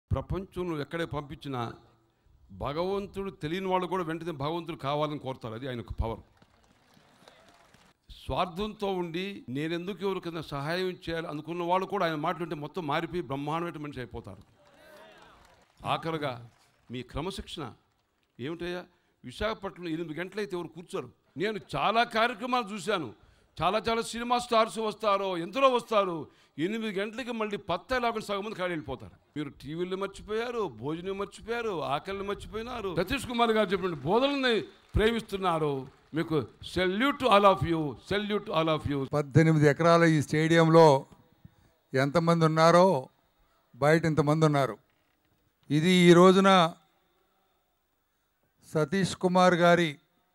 ప్రపంచంలో ఎక్కడే పంపించినా భగవంతుడు తెలియని వాళ్ళు కూడా వెంటనే భగవంతుడు కావాలని కోరుతారు అది ఆయన పవర్ స్వార్థంతో ఉండి నేనెందుకు ఎవరికైనా సహాయం చేయాలి అనుకున్న వాళ్ళు కూడా ఆయన మాట్లాడితే మొత్తం మారిపోయి బ్రహ్మాండమైన మనిషి అయిపోతారు ఆఖరుగా మీ క్రమశిక్షణ ఏమిటయ్యా విశాఖపట్నం ఎనిమిది గంటలైతే ఎవరు కూర్చోరు నేను చాలా కార్యక్రమాలు చూశాను చాలా చాలా సినిమా స్టార్స్ వస్తారో ఎంతలో వస్తారు ఎనిమిది గంటలకి మళ్ళీ పత్త లేకుండా సగం మంది కాడ వెళ్ళిపోతారు మీరు టీవీలు మర్చిపోయారు భోజనం మర్చిపోయారు ఆకలిని మర్చిపోయినారు సతీష్ కుమార్ గారు చెప్పిన బోధనల్ని ప్రేమిస్తున్నారు మీకు salute all of you salute all of you పద్దెనిమిది ఎకరాల ఈ స్టేడియంలో ఎంతమంది ఉన్నారో బయట ఇంతమంది ఉన్నారు ఇది ఈ రోజున సతీష్ కుమార్ గారి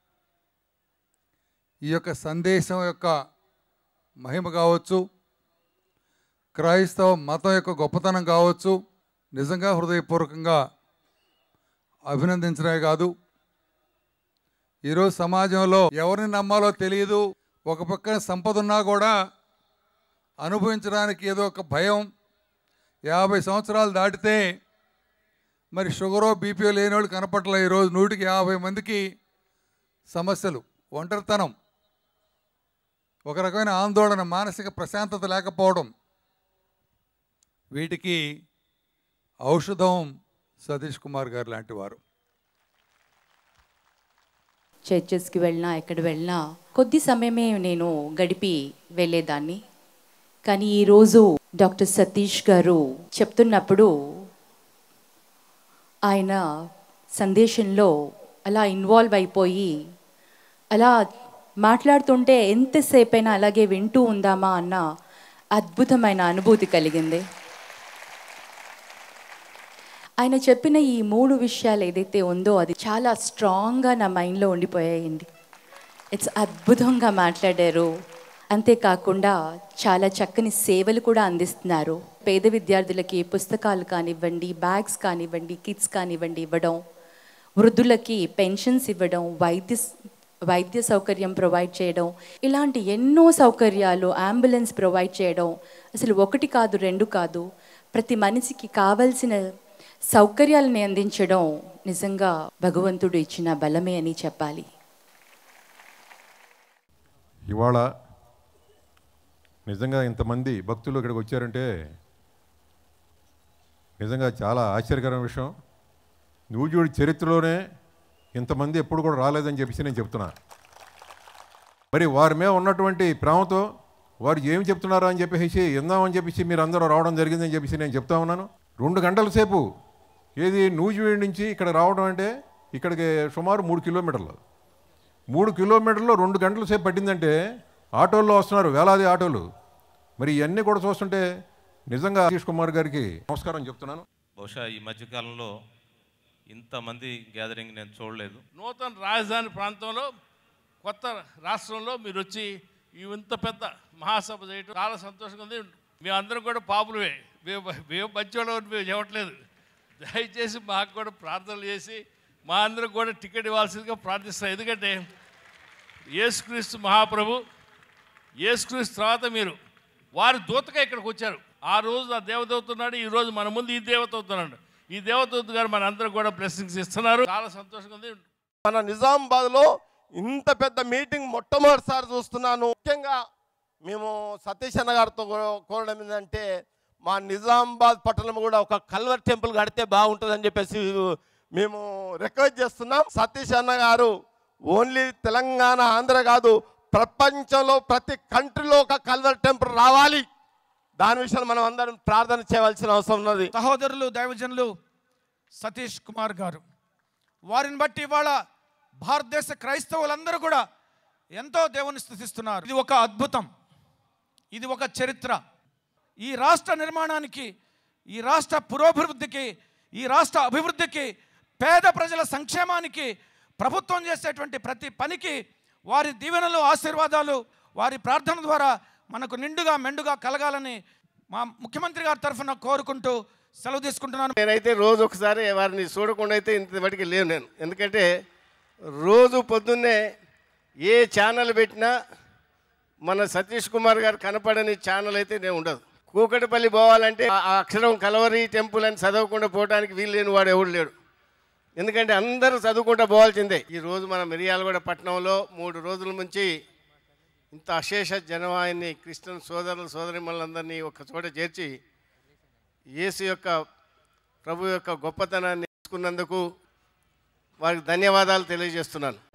ఈ యొక్క సందేశం యొక్క మహిమ కావచ్చు క్రైస్తవ మతం యొక్క గొప్పతనం కావచ్చు నిజంగా హృదయపూర్వకంగా అభినందించడమే కాదు ఈరోజు సమాజంలో ఎవరిని నమ్మాలో తెలియదు ఒక పక్కన సంపద ఉన్నా కూడా అనుభవించడానికి ఏదో ఒక భయం యాభై సంవత్సరాలు దాటితే మరి షుగరో బీపీఓ లేని వాళ్ళు కనపట్ల ఈరోజు నూటికి యాభై మందికి సమస్యలు ఒంటరితనం ఒక రకమైన ఆందోళన మానసిక ప్రశాంతత లేకపోవడం వీటికి ఔషధం సతీష్ కుమార్ గారు లాంటి వారు చర్చెస్కి వెళ్ళినా ఎక్కడ వెళ్ళినా కొద్ది సమయమే నేను గడిపి వెళ్ళేదాన్ని కానీ ఈరోజు డాక్టర్ సతీష్ గారు చెప్తున్నప్పుడు ఆయన సందేశంలో అలా ఇన్వాల్వ్ అయిపోయి అలా మాట్లాడుతుంటే ఎంతసేపైనా అలాగే వింటూ ఉందామా అన్న అద్భుతమైన అనుభూతి కలిగింది ఆయన చెప్పిన ఈ మూడు విషయాలు ఏదైతే ఉందో అది చాలా స్ట్రాంగ్గా నా మైండ్లో ఉండిపోయాయండి ఇట్స్ అద్భుతంగా మాట్లాడారు అంతేకాకుండా చాలా చక్కని సేవలు కూడా అందిస్తున్నారు పేద విద్యార్థులకి పుస్తకాలు కానివ్వండి బ్యాగ్స్ కానివ్వండి కిట్స్ కానివ్వండి ఇవ్వడం వృద్ధులకి పెన్షన్స్ ఇవ్వడం వైద్య వైద్య సౌకర్యం ప్రొవైడ్ చేయడం ఇలాంటి ఎన్నో సౌకర్యాలు అంబులెన్స్ ప్రొవైడ్ చేయడం అసలు ఒకటి కాదు రెండు కాదు ప్రతి మనిషికి కావలసిన సౌకర్యాలని అందించడం నిజంగా భగవంతుడు ఇచ్చిన బలమే అని చెప్పాలి ఇవాళ నిజంగా ఇంతమంది భక్తులు ఇక్కడికి వచ్చారంటే నిజంగా చాలా ఆశ్చర్యకరమైన విషయం నూజుడి చరిత్రలోనే ఇంతమంది ఎప్పుడు కూడా రాలేదని చెప్పేసి నేను చెప్తున్నా మరి వారి మీద ఉన్నటువంటి ప్రేమతో వారు ఏమి చెప్తున్నారా అని చెప్పేసి ఇందామని చెప్పేసి మీరు అందరూ రావడం జరిగిందని చెప్పేసి నేను చెప్తా ఉన్నాను రెండు గంటల సేపు ఏది నూజివీడి నుంచి ఇక్కడ రావడం అంటే ఇక్కడికి సుమారు మూడు కిలోమీటర్లు మూడు కిలోమీటర్లు రెండు గంటల సేపు పట్టిందంటే ఆటోల్లో వస్తున్నారు వేలాది ఆటోలు మరి ఇవన్నీ కూడా చూస్తుంటే నిజంగా సతీష్ కుమార్ గారికి నమస్కారం చెప్తున్నాను బహుశా ఈ మధ్యకాలంలో ఇంతమంది గ్యాదరింగ్ నేను చూడలేదు నూతన రాజధాని ప్రాంతంలో కొత్త రాష్ట్రంలో మీరు వచ్చి ఈ ఇంత పెద్ద మహాసభ చేయడం చాలా సంతోషంగా ఉంది మేమందరం కూడా పాపులమే మేము మేము మంచివాళ్ళం మేము చెప్పట్లేదు దయచేసి మాకు కూడా ప్రార్థనలు చేసి మా అందరం కూడా టికెట్ ఇవ్వాల్సిందిగా ప్రార్థిస్తాం ఎందుకంటే యేసుక్రీస్తు మహాప్రభు యేసుక్రీస్తు తర్వాత మీరు వారి దూతగా ఇక్కడికి వచ్చారు ఆ రోజు ఆ దేవదూత ఉన్నాడు ఈ రోజు మన ముందు ఈ దేవదూత ఉన్నాడు ఈ దేవదూత గారు మన అందరం కూడా బ్లెస్సింగ్స్ ఇస్తున్నారు చాలా సంతోషంగా ఉంది మన నిజామాబాద్లో ఇంత పెద్ద మీటింగ్ మొట్టమొదటిసారి చూస్తున్నాను ముఖ్యంగా మేము సతీష్ అన్న గారితో కో- కోరడం ఏంటంటే మా నిజామాబాద్ పట్టణం కూడా ఒక కల్వర్ టెంపుల్ కడితే బాగుంటుందని చెప్పేసి మేము రిక్వెస్ట్ చేస్తున్నాం సతీష్ అన్న గారు ఓన్లీ తెలంగాణ ఆంధ్ర కాదు ప్రపంచంలో ప్రతి కంట్రీలో ఒక కల్వర్ టెంపుల్ రావాలి దాని విషయంలో మనం అందరం ప్రార్థన చేయవలసిన అవసరం ఉన్నది సహోదరులు దైవజనులు సతీష్ కుమార్ గారు వారిని బట్టి ఇవాళ భారతదేశ క్రైస్తవులందరూ కూడా ఎంతో దేవుని స్థుతిస్తున్నారు ఇది ఒక అద్భుతం ఇది ఒక చరిత్ర ఈ రాష్ట్ర నిర్మాణానికి ఈ రాష్ట్ర పురోభివృద్ధికి ఈ రాష్ట్ర అభివృద్ధికి పేద ప్రజల సంక్షేమానికి ప్రభుత్వం చేసేటువంటి ప్రతి పనికి వారి దీవెనలు ఆశీర్వాదాలు వారి ప్రార్థన ద్వారా మనకు నిండుగా మెండుగా కలగాలని మా ముఖ్యమంత్రి గారి తరఫున కోరుకుంటూ సెలవు తీసుకుంటున్నాను నేనైతే రోజు ఒకసారి వారిని చూడకుండా అయితే ఇంతవరకు లేవు నేను ఎందుకంటే రోజు పొద్దున్నే ఏ ఛానల్ పెట్టినా మన సతీష్ కుమార్ గారు కనపడని ఛానల్ అయితే నేను ఉండదు కూకటిపల్లి పోవాలంటే ఆ ఆ అక్షరం కలవరి టెంపుల్ అని చదవకుండా పోవడానికి వీలు లేని వాడు ఎవడు లేడు ఎందుకంటే అందరూ చదువుకుంటూ పోవాల్సిందే ఈ రోజు మన మిర్యాలగూడ పట్టణంలో మూడు రోజుల నుంచి ఇంత అశేష జనవాహిని క్రిస్టియన్ సోదరులు సోదరిమలందరినీ ఒక చోట చేర్చి యేసు యొక్క ప్రభు యొక్క గొప్పతనాన్ని తెలుసుకున్నందుకు వారికి ధన్యవాదాలు తెలియజేస్తున్నాను